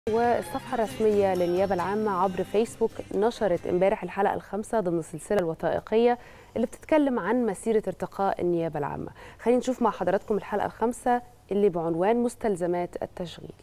والصفحة الرسمية للنيابة العامة عبر فيسبوك نشرت امبارح الحلقة الخامسة ضمن السلسلة الوثائقية اللي بتتكلم عن مسيرة ارتقاء النيابة العامة خلينا نشوف مع حضراتكم الحلقة الخامسة اللي بعنوان مستلزمات التشغيل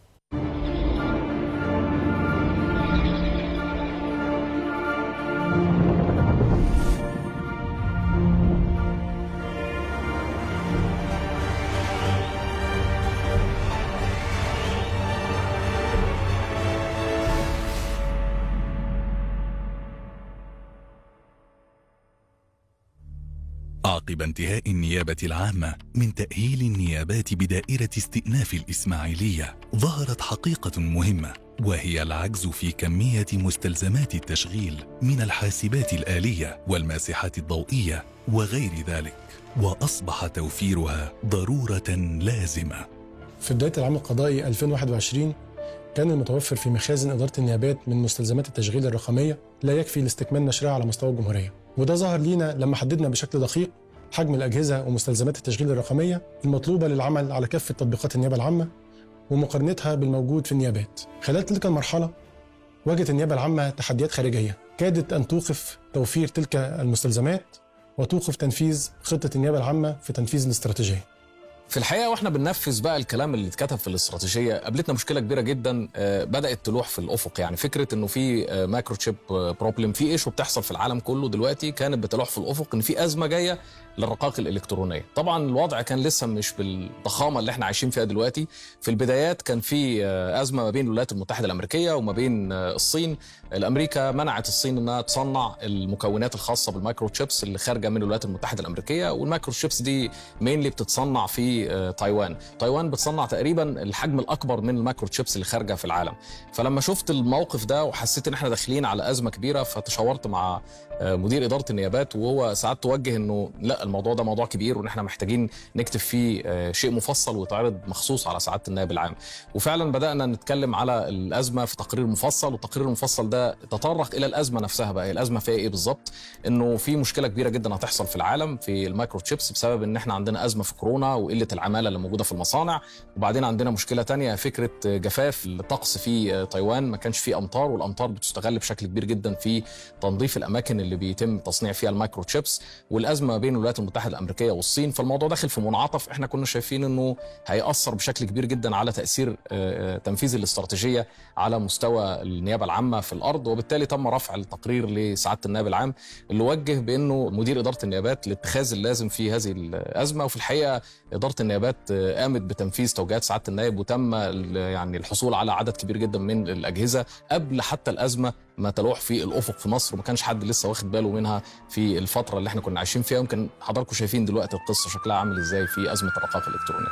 عقب انتهاء النيابة العامة من تأهيل النيابات بدائرة استئناف الإسماعيلية ظهرت حقيقة مهمة وهي العجز في كمية مستلزمات التشغيل من الحاسبات الآلية والماسحات الضوئية وغير ذلك وأصبح توفيرها ضرورة لازمة في بداية العام القضائي 2021 كان المتوفر في مخازن إدارة النيابات من مستلزمات التشغيل الرقمية لا يكفي لاستكمال نشرها على مستوى الجمهورية وده ظهر لينا لما حددنا بشكل دقيق حجم الأجهزة ومستلزمات التشغيل الرقمية المطلوبة للعمل على كافة تطبيقات النيابة العامة ومقارنتها بالموجود في النيابات خلال تلك المرحلة واجهت النيابة العامة تحديات خارجية كادت أن توقف توفير تلك المستلزمات وتوقف تنفيذ خطة النيابة العامة في تنفيذ الاستراتيجية في الحقيقه واحنا بننفذ بقى الكلام اللي اتكتب في الاستراتيجيه قابلتنا مشكله كبيره جدا بدات تلوح في الافق يعني فكره انه في مايكرو تشيب بروبلم في ايشو بتحصل في العالم كله دلوقتي كانت بتلوح في الافق ان في ازمه جايه للرقائق الالكترونيه طبعا الوضع كان لسه مش بالضخامه اللي احنا عايشين فيها دلوقتي في البدايات كان في ازمه ما بين الولايات المتحده الامريكيه وما بين الصين الامريكا منعت الصين انها تصنع المكونات الخاصه بالمايكرو تشيبس اللي خارجه من الولايات المتحده الامريكيه والمايكرو تشيبس دي مينلي بتتصنع في تايوان تايوان بتصنع تقريبا الحجم الاكبر من المايكرو تشيبس اللي خارجه في العالم فلما شفت الموقف ده وحسيت ان احنا داخلين على ازمه كبيره فتشاورت مع مدير اداره النيابات وهو ساعات توجه انه لا الموضوع ده موضوع كبير وان احنا محتاجين نكتب فيه شيء مفصل ويتعرض مخصوص على سعاده النائب العام وفعلا بدانا نتكلم على الازمه في تقرير مفصل والتقرير المفصل ده تطرق الى الازمه نفسها بقى الازمه فيها ايه بالظبط انه في مشكله كبيره جدا هتحصل في العالم في المايكرو تشيبس بسبب ان احنا عندنا ازمه في كورونا وقله العماله اللي موجوده في المصانع وبعدين عندنا مشكله تانية فكره جفاف الطقس في تايوان ما كانش فيه امطار والامطار بتستغل بشكل كبير جدا في تنظيف الاماكن اللي بيتم تصنيع فيها المايكرو تشيبس والازمه بين الولايات المتحده الامريكيه والصين فالموضوع داخل في منعطف احنا كنا شايفين انه هياثر بشكل كبير جدا على تاثير تنفيذ الاستراتيجيه على مستوى النيابه العامه في الارض وبالتالي تم رفع التقرير لسعاده النائب العام اللي وجه بانه مدير اداره النيابات الاتخاذ اللازم في هذه الازمه وفي الحقيقه اداره النيابات قامت بتنفيذ توجيهات سعاده النائب وتم يعني الحصول على عدد كبير جدا من الاجهزه قبل حتى الازمه ما تلوح في الافق في مصر وما كانش حد لسه واخد باله منها في الفتره اللي احنا كنا عايشين فيها يمكن حضراتكم شايفين دلوقتي القصه شكلها عامل ازاي في ازمه الرقائق الالكترونيه.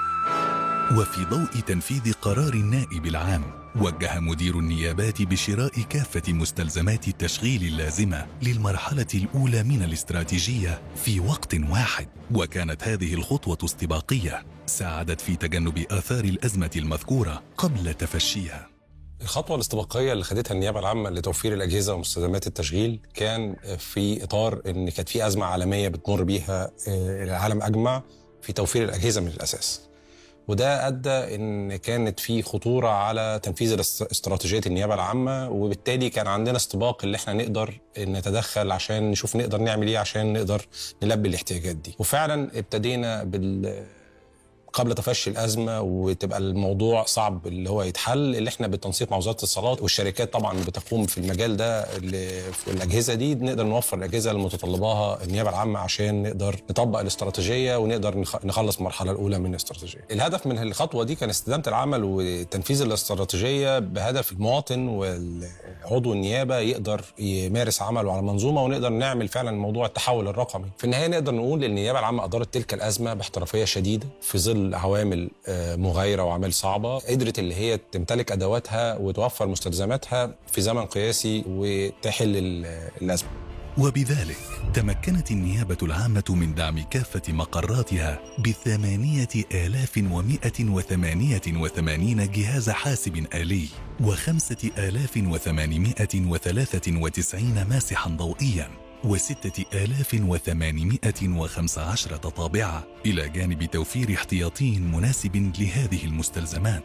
وفي ضوء تنفيذ قرار النائب العام وجه مدير النيابات بشراء كافة مستلزمات التشغيل اللازمة للمرحلة الأولى من الاستراتيجية في وقت واحد وكانت هذه الخطوة استباقية ساعدت في تجنب آثار الأزمة المذكورة قبل تفشيها الخطوة الاستباقية اللي خدتها النيابة العامة لتوفير الأجهزة ومستلزمات التشغيل كان في إطار إن كانت في أزمة عالمية بتمر بيها العالم أجمع في توفير الأجهزة من الأساس وده ادى ان كانت في خطوره على تنفيذ استراتيجيه النيابه العامه وبالتالي كان عندنا استباق اللي احنا نقدر نتدخل عشان نشوف نقدر نعمل ايه عشان نقدر نلبي الاحتياجات دي وفعلا ابتدينا بال قبل تفشي الازمه وتبقى الموضوع صعب اللي هو يتحل اللي احنا بالتنسيق مع وزاره الاتصالات والشركات طبعا بتقوم في المجال ده اللي في الاجهزه دي نقدر نوفر الاجهزه اللي متطلباها النيابه العامه عشان نقدر نطبق الاستراتيجيه ونقدر نخلص المرحله الاولى من الاستراتيجيه. الهدف من الخطوه دي كان استدامه العمل وتنفيذ الاستراتيجيه بهدف المواطن والعضو النيابه يقدر يمارس عمله على منظومه ونقدر نعمل فعلا موضوع التحول الرقمي. في النهايه نقدر نقول ان النيابه العامه ادارت تلك الازمه باحترافيه شديده في ظل عوامل مغايره وعوامل صعبه قدرت اللي هي تمتلك ادواتها وتوفر مستلزماتها في زمن قياسي وتحل الازمه وبذلك تمكنت النيابة العامة من دعم كافة مقراتها بثمانية آلاف ومائة وثمانية وثمانين جهاز حاسب آلي وخمسة آلاف وثمانمائة وثلاثة وتسعين ماسحا ضوئيا وستة آلاف وثمانمائة وخمس عشرة طابعة إلى جانب توفير احتياطي مناسب لهذه المستلزمات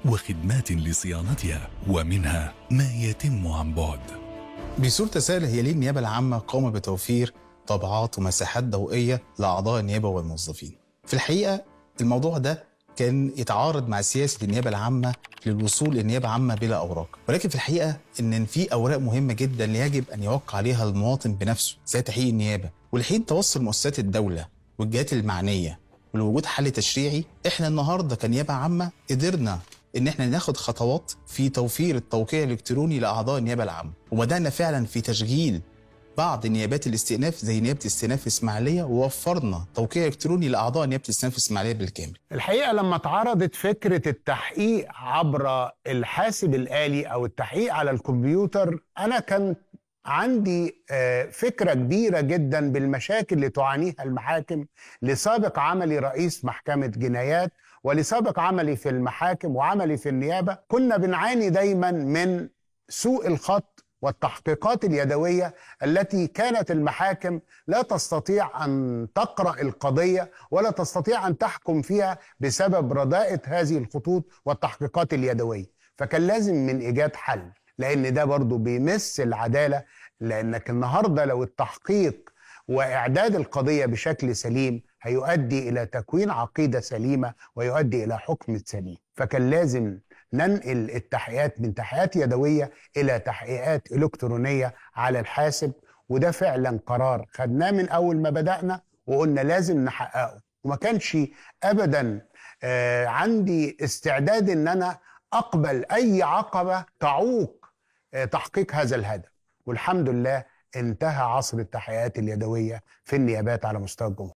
وخدمات لصيانتها ومنها ما يتم عن بعد بصورة تساؤل هي ليه النيابة العامة قامت بتوفير طابعات ومساحات ضوئية لأعضاء النيابة والموظفين؟ في الحقيقة الموضوع ده كان يتعارض مع سياسة النيابة العامة للوصول للنيابة عامة بلا أوراق ولكن في الحقيقة إن في أوراق مهمة جدا يجب أن يوقع عليها المواطن بنفسه زي تحقيق النيابة ولحين توصل مؤسسات الدولة والجهات المعنية ولوجود حل تشريعي احنا النهارده كنيابة عامة قدرنا ان احنا ناخد خطوات في توفير التوقيع الالكتروني لاعضاء النيابه العامه وبدانا فعلا في تشغيل بعض نيابات الاستئناف زي نيابه استئناف الاسماعيليه ووفرنا توقيع الكتروني لاعضاء نيابه الاستئناف الاسماعيليه بالكامل الحقيقه لما اتعرضت فكره التحقيق عبر الحاسب الالي او التحقيق على الكمبيوتر انا كان عندي آه، فكره كبيره جدا بالمشاكل اللي تعانيها المحاكم لسابق عملي رئيس محكمه جنايات ولسابق عملي في المحاكم وعملي في النيابه كنا بنعاني دايما من سوء الخط والتحقيقات اليدويه التي كانت المحاكم لا تستطيع ان تقرا القضيه ولا تستطيع ان تحكم فيها بسبب رداءه هذه الخطوط والتحقيقات اليدويه فكان لازم من ايجاد حل لان ده برضو بيمس العداله لانك النهارده لو التحقيق واعداد القضيه بشكل سليم هيؤدي الى تكوين عقيده سليمه ويؤدي الى حكم سليم فكان لازم ننقل التحقيقات من تحقيقات يدويه الى تحقيقات الكترونيه على الحاسب وده فعلا قرار خدناه من اول ما بدانا وقلنا لازم نحققه وما كانش ابدا آه عندي استعداد ان انا اقبل اي عقبه تعوق آه تحقيق هذا الهدف والحمد لله انتهى عصر التحقيقات اليدويه في النيابات على مستوى الجمهوريه